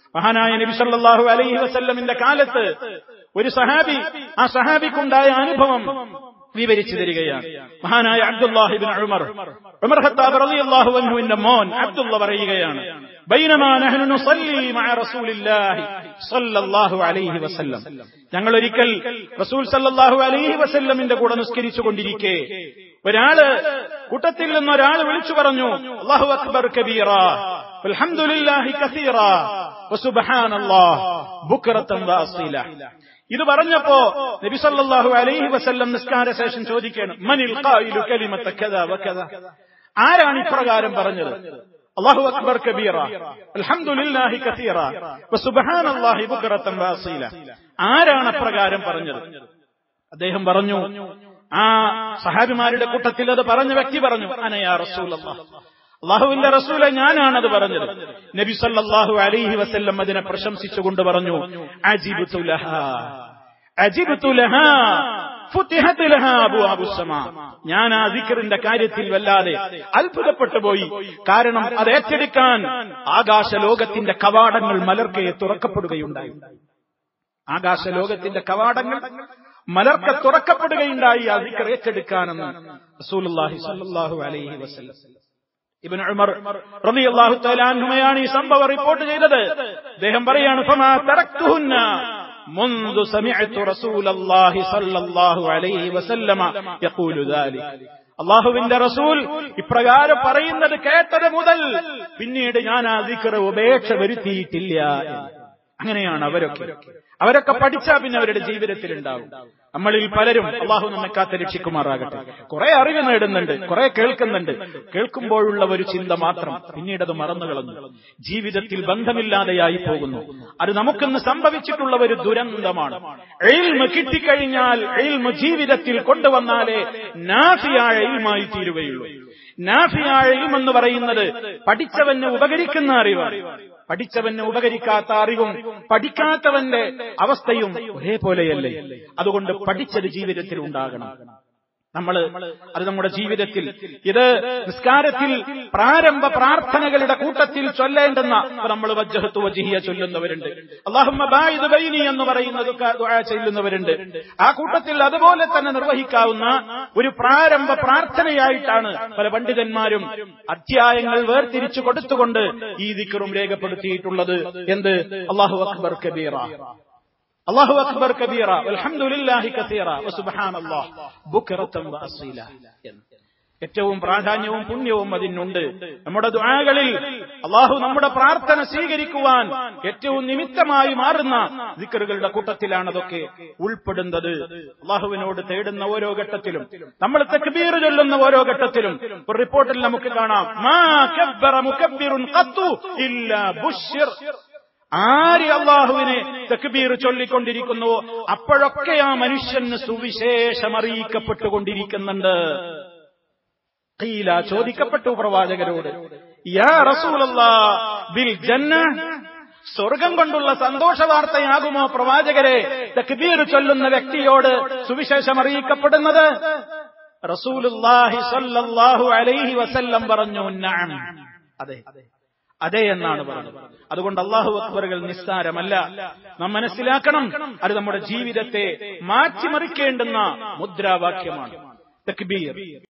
മഹാനായ നബി സല്ലല്ലാഹു അലൈഹി വസല്ലമിന്റെ കാലത്ത് ഒരു സഹാബി ആ സഹാബിക്കുണ്ടായ അനുഭവം വിവരിച്ചു തരികയാണ് മഹാനായ അബ്ദുല്ലാഹിബിൻ ഉമർ ഉമർ ഖത്താബ് റളിയല്ലാഹു അൻഹുവിന്റെ മോൻ അബ്ദുള്ള പറയുകയാണ് ബൈനമാ നഹ്നു നുസല്ലി മഅ റസൂലില്ലാഹി സ്വല്ലല്ലാഹു അലൈഹി വസല്ലം ഞങ്ങൾ ഒരിക്കൽ റസൂൽ സല്ലല്ലാഹു അലൈഹി വസല്ലമിന്റെ കൂടെ നിസ്കരിച്ചു കൊണ്ടിരിക്കെ ഒരാള് കൂട്ടത്തിൽ നിന്ന് ഒരാൾ വിളിച്ചു പറഞ്ഞു അല്ലാഹു അക്ബർ കബീറ അൽഹംദുലില്ലാഹി കസീറ വസുബ്ഹാനല്ലാഹ് ബുക്റത്തൻ വഅസീല ഇത് പറഞ്ഞപ്പോ നബി സല്ലല്ലാഹു അലൈഹി വസല്ലം നിസ്കാര ശേഷം ചോദിക്കുകയാണ് മനിൽ ഖായിലു കലിമത്ത കദാ വകദാ ആരാണ് ഇപ്രകാരം പറഞ്ഞത് അല്ലാഹു അക്ബർ കബീറ അൽഹംദുലില്ലാഹി കസീറ വസുബ്ഹാനല്ലാഹി ബുക്റത്തൻ വഅസീല ആരാണ് അപ്രകാരം പറഞ്ഞത് അദ്ദേഹം പറഞ്ഞു ആ സഹാബിമാരുടെ കൂട്ടത്തിൽ അത് പറഞ്ഞ വ്യക്തി പറഞ്ഞു അനയാ റസൂലല്ലാഹ് അള്ളാഹുവിന്റെ റസൂലെ ഞാനാണത് പറഞ്ഞത് നബി സല്ലല്ലാഹു അലൈഹി വസല്ലം അതിനെ പ്രശംസിച്ചുകൊണ്ട് പറഞ്ഞു അജിബ്തു ലഹാ അജിബ്തു ലഹാ ഫുതിഹത് ലഹാ അബ്വാബു സമാ ഞാൻ ആ ദിക്റിന്റെ കാര്യത്തിൽ വല്ലാതെ അത്ഭുതപ്പെട്ടു പോയി കാരണം അത് ഏറ്റെടുക്കാൻ ആകാശ ലോകത്തിന്റെ കവാടങ്ങൾ മലർക്കെ തുറക്കപ്പെടുകയുണ്ടായി ആകാശ ലോകത്തിന്റെ കവാടങ്ങൾ മലർക്കെ തുറക്കപ്പെടുകയുണ്ടായി ആ ദിക്ർ ഏറ്റെടുക്കാനെന്ന് റസൂലുള്ളാഹി സ്വല്ലല്ലാഹു അലൈഹി വസല്ലം ഇബ്നു ഉമർ റളിയല്ലാഹു തആല അൻഹുമയാണ് ഈ സംഭവം റിപ്പോർട്ട് ചെയ്തത് അദ്ദേഹം പറയാണ് ഫമാ തറക്തുഹുന്ന منذ سمعت رسول الله صلى الله عليه وسلم يقول ذلك അള്ളാഹുവിന്റെ റസൂൽ ഇപ്രകാരം പറയുന്നത് കേട്ടത് മുതൽ പിന്നീട് ഞാൻ ആ ദിക്ർ ഉപേക്ഷ വരുത്തിയിട്ടില്ല അങ്ങനെയാണ് അവരൊക്കെ അവരൊക്കെ പഠിച്ചാൽ പിന്നെ അവരുടെ ജീവിതത്തിൽ ഉണ്ടാവും നമ്മളിൽ പലരും അള്ളാഹു നമ്മെ കാത്ത് രക്ഷിക്കുമാറാകട്ടെ കുറെ അറിവ് നേടുന്നുണ്ട് കുറെ കേൾക്കുന്നുണ്ട് കേൾക്കുമ്പോഴുള്ള ഒരു ചിന്ത മാത്രം പിന്നീട് അത് മറന്നു കളഞ്ഞു ജീവിതത്തിൽ ബന്ധമില്ലാതെയായി പോകുന്നു അത് നമുക്കിന്ന് സംഭവിച്ചിട്ടുള്ള ഒരു ദുരന്തമാണ് എയിൽമ കിട്ടിക്കഴിഞ്ഞാൽ എയിൽമ ജീവിതത്തിൽ കൊണ്ടുവന്നാലേ നാഫിയായ എയിൽമായി തീരുകയുള്ളൂ നാഫിയായ എയിൽമെന്ന് പറയുന്നത് പഠിച്ചവന് ഉപകരിക്കുന്ന അറിവാണ് പഠിച്ചവന് ഉപകരിക്കാത്ത അറിവും പഠിക്കാത്തവന്റെ അവസ്ഥയും ഒരേപോലെയല്ലേ അതുകൊണ്ട് പഠിച്ചത് ജീവിതത്തിൽ ഉണ്ടാകണം നമ്മൾ അത് നമ്മുടെ ജീവിതത്തിൽ ഇത് നിസ്കാരത്തിൽ പ്രാരംഭ പ്രാർത്ഥനകളുടെ കൂട്ടത്തിൽ ചൊല്ലേണ്ടെന്ന നമ്മൾ വജ്ജഹത്ത് വജിഹിയ ചൊല്ലുന്നവരുണ്ട് അള്ളാഹുബൈനി എന്ന് പറയുന്നത് ചെല്ലുന്നവരുണ്ട് ആ കൂട്ടത്തിൽ അതുപോലെ തന്നെ നിർവഹിക്കാവുന്ന ഒരു പ്രാരംഭ പ്രാർത്ഥനയായിട്ടാണ് പല പണ്ഡിതന്മാരും അധ്യായങ്ങൾ വേർതിരിച്ചു കൊടുത്തുകൊണ്ട് ഈ ദിക്കറും രേഖപ്പെടുത്തിയിട്ടുള്ളത് എന്ത് അള്ളാഹു അക്ബർ കബീറ അള്ളാഹു അക്ബർ കബീറ അൽഹംദുലില്ലാഹി കസീറ വസുബ്ഹാനല്ലാഹ് ബുക്റത്തൻ വഅസീല ഏറ്റവും പ്രാധാന്യവും പുണ്യവും അതിനുണ്ട് നമ്മുടെ ദുആകളിൽ അള്ളാഹു നമ്മുടെ പ്രാർത്ഥന സ്വീകരിക്കുവാൻ ഏറ്റവും നിമിത്തമായി മാറുന്ന ദിക്കറുകളുടെ കൂട്ടത്തിലാണ് അതൊക്കെ ഉൾപ്പെടുന്നത് അള്ളാഹുവിനോട് തേടുന്ന ഓരോ ഘട്ടത്തിലും നമ്മൾ തക്ബീർ ചൊല്ലുന്ന ഓരോ ഘട്ടത്തിലും ഒരു റിപ്പോർട്ടിൽ നമുക്ക് കാണാം മാ കബ്ബറ മുകബ്ബിറുൻ ഖത്തു ഇല്ലാ ബുശ്ശിർ ആര് അള്ളാഹുവിനെ തക്ബീർ ചൊല്ലിക്കൊണ്ടിരിക്കുന്നുവോ അപ്പോഴൊക്കെ ആ മനുഷ്യന് സുവിശേഷം അറിയിക്കപ്പെട്ടുകൊണ്ടിരിക്കുന്നുണ്ട് ഖീല ചോദിക്കപ്പെട്ടു പ്രവാചകരോട് യാ റസൂലല്ലാ ബിൽ ജന്ന സ്വർഗം കൊണ്ടുള്ള സന്തോഷ വാർത്തയാകുമോ പ്രവാചകരെ തക്ബീർ ചൊല്ലുന്ന വ്യക്തിയോട് സുവിശേഷം അറിയിക്കപ്പെടുന്നത് റസൂലുല്ലാഹി സല്ലല്ലാഹു അലൈഹി വസല്ലം പറഞ്ഞു നഅം അതെ അതെ എന്നാണ് പറഞ്ഞത് അതുകൊണ്ട് അള്ളാഹു അക്ബറുകൾ നിസ്സാരമല്ല നാം മനസ്സിലാക്കണം അത് നമ്മുടെ ജീവിതത്തെ മാറ്റിമറിക്കേണ്ടുന്ന മുദ്രാവാക്യമാണ് തക്ബീർ